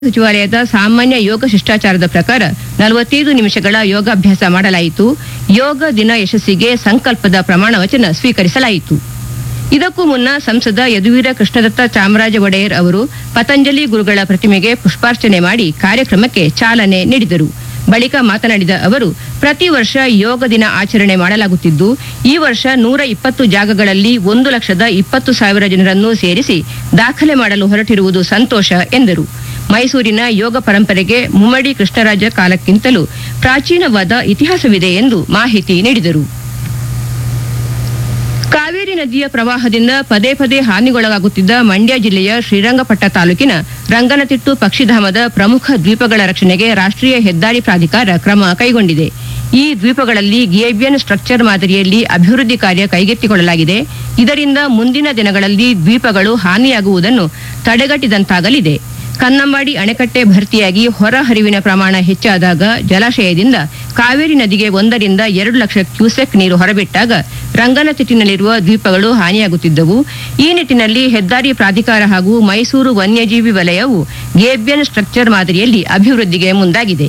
ಸಚಿವಾಲಯದ ಸಾಮಾನ್ಯ ಯೋಗ ಶಿಷ್ಟಾಚಾರದ ಪ್ರಕಾರ ನಲವತ್ತೈದು ನಿಮಿಷಗಳ ಯೋಗಾಭ್ಯಾಸ ಮಾಡಲಾಯಿತು ಯೋಗ ದಿನ ಯಶಸ್ಸಿಗೆ ಸಂಕಲ್ಪದ ಪ್ರಮಾಣ ವಚನ ಸ್ವೀಕರಿಸಲಾಯಿತು ಇದಕ್ಕೂ ಮುನ್ನ ಸಂಸದ ಯದುವೀರ ಕೃಷ್ಣದತ್ತ ಚಾಮರಾಜ ಒಡೆಯರ್ ಅವರು ಪತಂಜಲಿ ಗುರುಗಳ ಪ್ರತಿಮೆಗೆ ಪುಷ್ಪಾರ್ಚನೆ ಮಾಡಿ ಕಾರ್ಯಕ್ರಮಕ್ಕೆ ಚಾಲನೆ ನೀಡಿದರು ಬಳಿಕ ಮಾತನಾಡಿದ ಅವರು ಪ್ರತಿ ವರ್ಷ ಯೋಗ ದಿನ ಆಚರಣೆ ಮಾಡಲಾಗುತ್ತಿದ್ದು ಈ ವರ್ಷ ನೂರ ಇಪ್ಪತ್ತು ಜಾಗಗಳಲ್ಲಿ ಒಂದು ಲಕ್ಷದ ಇಪ್ಪತ್ತು ಸಾವಿರ ಜನರನ್ನು ಸೇರಿಸಿ ದಾಖಲೆ ಮಾಡಲು ಹೊರಟಿರುವುದು ಸಂತೋಷ ಎಂದರು ಮೈಸೂರಿನ ಯೋಗ ಪರಂಪರೆಗೆ ಮುಮ್ಮಡಿ ಕೃಷ್ಣರಾಜ ಕಾಲಕ್ಕಿಂತಲೂ ಪ್ರಾಚೀನವಾದ ಇತಿಹಾಸವಿದೆ ಎಂದು ಮಾಹಿತಿ ನೀಡಿದರು ಕಾವೇರಿ ನದಿಯ ಪ್ರವಾಹದಿಂದ ಪದೇ ಪದೇ ಹಾನಿಗೊಳಗಾಗುತ್ತಿದ್ದ ಮಂಡ್ಯ ಜಿಲ್ಲೆಯ ಶ್ರೀರಂಗಪಟ್ಟ ತಾಲೂಕಿನ ರಂಗನತಿಟ್ಟು ಪಕ್ಷಿಧಾಮದ ಪ್ರಮುಖ ದ್ವೀಪಗಳ ರಕ್ಷಣೆಗೆ ರಾಷ್ಟ್ರೀಯ ಹೆದ್ದಾರಿ ಪ್ರಾಧಿಕಾರ ಕ್ರಮ ಕೈಗೊಂಡಿದೆ ಈ ದ್ವೀಪಗಳಲ್ಲಿ ಗೇಬಿಯನ್ ಸ್ಟ್ರಕ್ಚರ್ ಮಾದರಿಯಲ್ಲಿ ಅಭಿವೃದ್ಧಿ ಕಾರ್ಯ ಕೈಗೆತ್ತಿಕೊಳ್ಳಲಾಗಿದೆ ಇದರಿಂದ ಮುಂದಿನ ದಿನಗಳಲ್ಲಿ ದ್ವೀಪಗಳು ಹಾನಿಯಾಗುವುದನ್ನು ತಡೆಗಟ್ಟಿದಂತಾಗಲಿದೆ ಕನ್ನಂಬಾಡಿ ಅಣೆಕಟ್ಟೆ ಭರ್ತಿಯಾಗಿ ಹೊರ ಹರಿವಿನ ಪ್ರಮಾಣ ಹೆಚ್ಚಾದಾಗ ಜಲಾಶಯದಿಂದ ಕಾವೇರಿ ನದಿಗೆ ಒಂದರಿಂದ ಎರಡು ಲಕ್ಷ ಕ್ಯೂಸೆಕ್ ನೀರು ಹೊರಬಿಟ್ಟಾಗ ರಂಗನತಿಟ್ಟಿನಲ್ಲಿರುವ ದ್ವೀಪಗಳು ಹಾನಿಯಾಗುತ್ತಿದ್ದವು ಈ ನಿಟ್ಟಿನಲ್ಲಿ ಹೆದ್ದಾರಿ ಪ್ರಾಧಿಕಾರ ಹಾಗೂ ಮೈಸೂರು ವನ್ಯಜೀವಿ ವಲಯವು ಗೇಬಿಯನ್ ಸ್ಟ್ರಕ್ಚರ್ ಮಾದರಿಯಲ್ಲಿ ಅಭಿವೃದ್ಧಿಗೆ ಮುಂದಾಗಿದೆ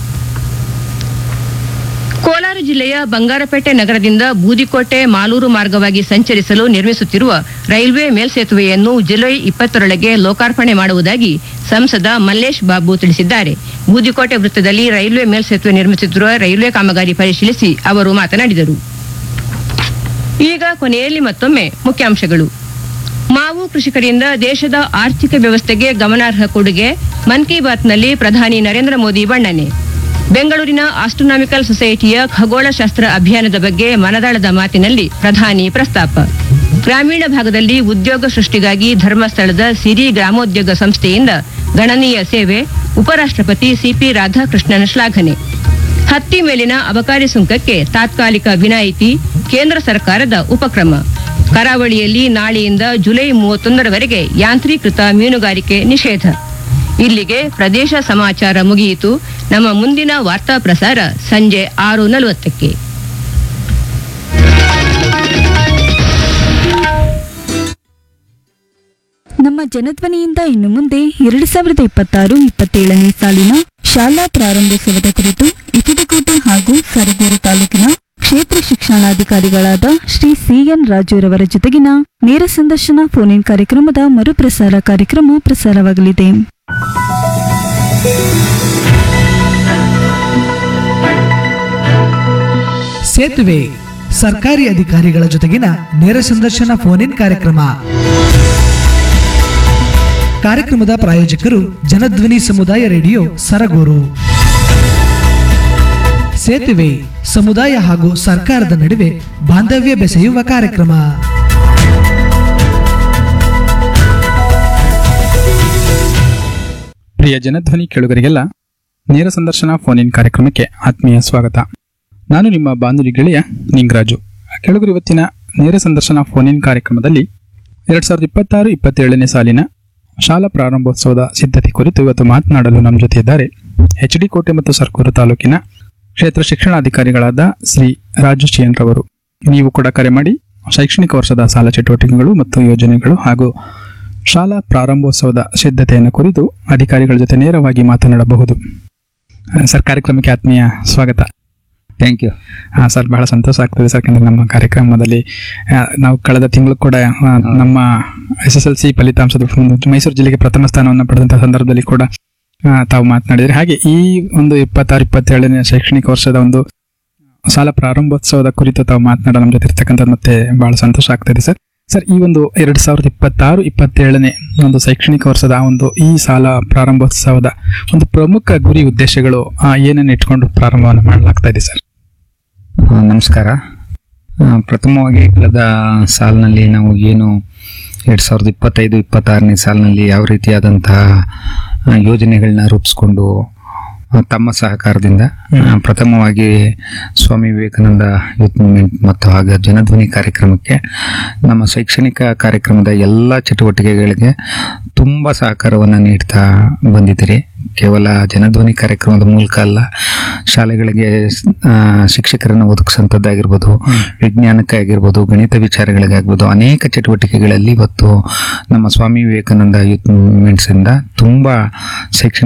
ಕೋಲಾರ ಜಿಲ್ಲೆಯ ಬಂಗಾರಪೇಟೆ ನಗರದಿಂದ ಬೂದಿಕೋಟೆ ಮಾಲೂರು ಮಾರ್ಗವಾಗಿ ಸಂಚರಿಸಲು ನಿರ್ಮಿಸುತ್ತಿರುವ ರೈಲ್ವೆ ಮೇಲ್ಸೇತುವೆಯನ್ನು ಜುಲೈ ಇಪ್ಪತ್ತರೊಳಗೆ ಲೋಕಾರ್ಪಣೆ ಮಾಡುವುದಾಗಿ ಸಂಸದ ಮಲ್ಲೇಶ್ ಬಾಬು ತಿಳಿಸಿದ್ದಾರೆ ಬೂದಿಕೋಟೆ ವೃತ್ತದಲ್ಲಿ ರೈಲ್ವೆ ಮೇಲ್ಸೇತುವೆ ನಿರ್ಮಿಸುತ್ತಿರುವ ರೈಲ್ವೆ ಕಾಮಗಾರಿ ಪರಿಶೀಲಿಸಿ ಅವರು ಮಾತನಾಡಿದರು ಈಗ ಕೊನೆಯಲ್ಲಿ ಮತ್ತೊಮ್ಮೆ ಮುಖ್ಯಾಂಶಗಳು ಮಾವು ಕೃಷಿಕರಿಂದ ದೇಶದ ಆರ್ಥಿಕ ವ್ಯವಸ್ಥೆಗೆ ಗಮನಾರ್ಹ ಕೊಡುಗೆ ಮನ್ ಕಿ ಬಾತ್ನಲ್ಲಿ ಪ್ರಧಾನಿ ನರೇಂದ್ರ ಮೋದಿ ಬಣ್ಣನೆ ಬೆಂಗಳೂರಿನ ಆಸ್ಟ್ರೋನಾಮಿಕಲ್ ಸೊಸೈಟಿಯ ಖಗೋಳಶಾಸ್ತ್ರ ಅಭಿಯಾನದ ಬಗ್ಗೆ ಮನದಾಳದ ಮಾತಿನಲ್ಲಿ ಪ್ರಧಾನಿ ಪ್ರಸ್ತಾಪ ಗ್ರಾಮೀಣ ಭಾಗದಲ್ಲಿ ಉದ್ಯೋಗ ಸೃಷ್ಟಿಗಾಗಿ ಧರ್ಮಸ್ಥಳದ ಸಿರಿ ಗ್ರಾಮೋದ್ಯೋಗ ಸಂಸ್ಥೆಯಿಂದ ಗಣನೀಯ ಸೇವೆ ಉಪರಾಷ್ಟ್ರಪತಿ ಸಿಪಿ ರಾಧಾಕೃಷ್ಣನ್ ಶ್ಲಾಘನೆ ಹತ್ತಿ ಮೇಲಿನ ಅಬಕಾರಿ ಸುಂಕಕ್ಕೆ ತಾತ್ಕಾಲಿಕ ವಿನಾಯಿತಿ ಕೇಂದ್ರ ಸರ್ಕಾರದ ಉಪಕ್ರಮ ಕರಾವಳಿಯಲ್ಲಿ ನಾಳೆಯಿಂದ ಜುಲೈ ಮೂವತ್ತೊಂದರವರೆಗೆ ಯಾಂತ್ರೀಕೃತ ಮೀನುಗಾರಿಕೆ ನಿಷೇಧ ಇಲ್ಲಿಗೆ ಪ್ರದೇಶ ಸಮಾಚಾರ ಮುಗಿಯಿತು ನಮ್ಮ ಮುಂದಿನ ವಾರ್ತಾ ಪ್ರಸಾರ ಸಂಜೆ ಆರು ನಲವತ್ತಕ್ಕೆ ನಮ್ಮ ಜನಧ್ವನಿಯಿಂದ ಇನ್ನು ಮುಂದೆ ಎರಡು ಸಾವಿರದ ಇಪ್ಪತ್ತಾರು ಇಪ್ಪತ್ತೇಳನೇ ಸಾಲಿನ ಶಾಲಾ ಪ್ರಾರಂಭೋತ್ಸವದ ಕುರಿತು ಇಟಿದಕೋಟೆ ಹಾಗೂ ಸರಗೂರು ತಾಲೂಕಿನ ಕ್ಷೇತ್ರ ಶಿಕ್ಷಣಾಧಿಕಾರಿಗಳಾದ ಶ್ರೀ ಸಿಎನ್ ರಾಜುರವರ ಜೊತೆಗಿನ ನೇರ ಸಂದರ್ಶನ ಫೋನ್ ಇನ್ ಕಾರ್ಯಕ್ರಮದ ಮರುಪ್ರಸಾರ ಕಾರ್ಯಕ್ರಮ ಪ್ರಸಾರವಾಗಲಿದೆ ಸೇತುವೆ ಸರ್ಕಾರಿ ಅಧಿಕಾರಿಗಳ ಜೊತೆಗಿನ ನೇರ ಸಂದರ್ಶನ ಫೋನ್ ಇನ್ ಕಾರ್ಯಕ್ರಮ ಕಾರ್ಯಕ್ರಮದ ಪ್ರಾಯೋಜಕರು ಜನಧ್ವನಿ ಸಮುದಾಯ ರೇಡಿಯೋ ಸರಗೂರು ಸೇತುವೆ ಸಮುದಾಯ ಹಾಗೂ ಸರ್ಕಾರದ ನಡುವೆ ಬಾಂಧವ್ಯ ಬೆಸೆಯುವ ಕಾರ್ಯಕ್ರಮ ಪ್ರಿಯ ಜನಧ್ವನಿ ಕೇಳುಗರಿಗೆಲ್ಲ ನೇರ ಸಂದರ್ಶನ ಫೋನ್ ಇನ್ ಕಾರ್ಯಕ್ರಮಕ್ಕೆ ಆತ್ಮೀಯ ಸ್ವಾಗತ ನಾನು ನಿಮ್ಮ ಬಾನುಲಿ ಗೆಳೆಯ ನಿಂಗರಾಜು ಕೇಳುಗರು ಇವತ್ತಿನ ನೇರ ಸಂದರ್ಶನ ಫೋನ್ ಇನ್ ಕಾರ್ಯಕ್ರಮದಲ್ಲಿ ಎರಡ್ ಸಾವಿರದ ಇಪ್ಪತ್ತಾರು ಇಪ್ಪತ್ತೇಳನೇ ಸಾಲಿನ ಶಾಲಾ ಪ್ರಾರಂಭೋತ್ಸವದ ಸಿದ್ಧತೆ ಕುರಿತು ಇವತ್ತು ಮಾತನಾಡಲು ನಮ್ಮ ಜೊತೆ ಇದ್ದಾರೆ ಎಚ್ ಡಿ ಕೋಟೆ ಮತ್ತು ಸರ್ಕೂರು ತಾಲೂಕಿನ ಕ್ಷೇತ್ರ ಶಿಕ್ಷಣಾಧಿಕಾರಿಗಳಾದ ಶ್ರೀ ರಾಜು ಚಿಯನ್ ರವರು ನೀವು ಕೂಡ ಕರೆ ಮಾಡಿ ಶೈಕ್ಷಣಿಕ ವರ್ಷದ ಸಾಲ ಚಟುವಟಿಕೆಗಳು ಮತ್ತು ಯೋಜನೆಗಳು ಹಾಗೂ ಶಾಲಾ ಪ್ರಾರಂಭೋತ್ಸವದ ಸಿದ್ಧತೆಯನ್ನು ಕುರಿತು ಅಧಿಕಾರಿಗಳ ಜೊತೆ ನೇರವಾಗಿ ಮಾತನಾಡಬಹುದು ಆ, ಸರ್ ಕಾರ್ಯಕ್ರಮಕ್ಕೆ ಆತ್ಮೀಯ ಸ್ವಾಗತ ಥ್ಯಾಂಕ್ ಯು ಆ, ಸರ್ ಬಹಳ ಸಂತೋಷ ಆಗ್ತದೆ ಸರ್ ಯಾಕಂದ್ರೆ ನಮ್ಮ ಕಾರ್ಯಕ್ರಮದಲ್ಲಿ ಆ, ನಾವು ಕಳೆದ ತಿಂಗಳು ಕೂಡ ಆ, ನಮ್ಮ ಎಸ್ ಎಸ್ ಎಲ್ ಸಿ ಫಲಿತಾಂಶದ ಒಂದು ಮೈಸೂರು ಜಿಲ್ಲೆಗೆ ಪ್ರಥಮ ಸ್ಥಾನವನ್ನು ಪಡೆದಂತಹ ಸಂದರ್ಭದಲ್ಲಿ ಕೂಡ ಆ, ತಾವು ಮಾತನಾಡಿದರೆ ಹಾಗೆ ಈ ಒಂದು ಇಪ್ಪತ್ತಾರು ಇಪ್ಪತ್ತೇಳನೇ ಶೈಕ್ಷಣಿಕ ವರ್ಷದ ಒಂದು ಶಾಲಾ ಪ್ರಾರಂಭೋತ್ಸವದ ಕುರಿತು ತಾವು ಮಾತನಾಡ ನಮ್ಮ ಜೊತೆ ಇರ್ತಕ್ಕಂಥದ್ದು ಮತ್ತೆ ಬಹಳ ಸಂತೋಷ ಆಗ್ತದೆ ಸರ್ ಸರ್ ಈ ಒಂದು ಎರಡ್ ಸಾವಿರದ ಇಪ್ಪತ್ತಾರು ಇಪ್ಪತ್ತೇಳನೇ ಒಂದು ಶೈಕ್ಷಣಿಕ ವರ್ಷದ ಆ ಒಂದು ಈ ಶಾಲಾ ಪ್ರಾರಂಭೋತ್ಸವದ ಒಂದು ಪ್ರಮುಖ ಗುರಿ ಉದ್ದೇಶಗಳು ಆ, ಏನನ್ನ ಇಟ್ಕೊಂಡು ಪ್ರಾರಂಭವನ್ನು ಮಾಡಲಾಗ್ತಾ ಇದೆ ಸರ್ ಆ, ನಮಸ್ಕಾರ ಆ, ಪ್ರಥಮವಾಗಿ ಕಳೆದ ಸಾಲಿನಲ್ಲಿ ನಾವು ಏನು ಎರಡು ಸಾವಿರದ ಇಪ್ಪತ್ತೈದು ಇಪ್ಪತ್ತಾರನೇ ಸಾಲಿನಲ್ಲಿ ಯಾವ ರೀತಿಯಾದಂತಹ ಆ, ಯೋಜನೆಗಳನ್ನ ರೂಪಿಸ್ಕೊಂಡು ಆ, ತಮ್ಮ ಸಹಕಾರದಿಂದ ಆ, ಪ್ರಥಮವಾಗಿ ಸ್ವಾಮಿ ವಿವೇಕಾನಂದ ಯೂತ್ ಮೂವ್ಮೆಂಟ್ ಮತ್ತು ಹಾಗೆ ಜನಧ್ವನಿ ಕಾರ್ಯಕ್ರಮಕ್ಕೆ ನಮ್ಮ ಶೈಕ್ಷಣಿಕ ಕಾರ್ಯಕ್ರಮದ ಎಲ್ಲ ಚಟುವಟಿಕೆಗಳಿಗೆ ತುಂಬ ಸಹಕಾರವನ್ನು ನೀಡ್ತಾ ಬಂದಿದ್ದೀರಿ ಕೇವಲ ಜನಧ್ವನಿ ಕಾರ್ಯಕ್ರಮದ ಮೂಲಕ ಅಲ್ಲ ಶಾಲೆಗಳಿಗೆ ಆ, ಶಿಕ್ಷಕರನ್ನು ಒದಗಿಸಂಥದ್ದಾಗಿರ್ಬೋದು ವಿಜ್ಞಾನಕ್ಕೆ ಆಗಿರ್ಬೋದು ಗಣಿತ ವಿಚಾರಗಳಿಗಾಗಿರ್ಬೋದು ಅನೇಕ ಚಟುವಟಿಕೆಗಳಲ್ಲಿ ಇವತ್ತು ನಮ್ಮ ಸ್ವಾಮಿ ವಿವೇಕಾನಂದ ಯೂತ್ ಮೂವ್ಮೆಂಟ್ಸ್ ಇಂದ ತುಂಬಾ ಶೈಕ್ಷಣಿಕ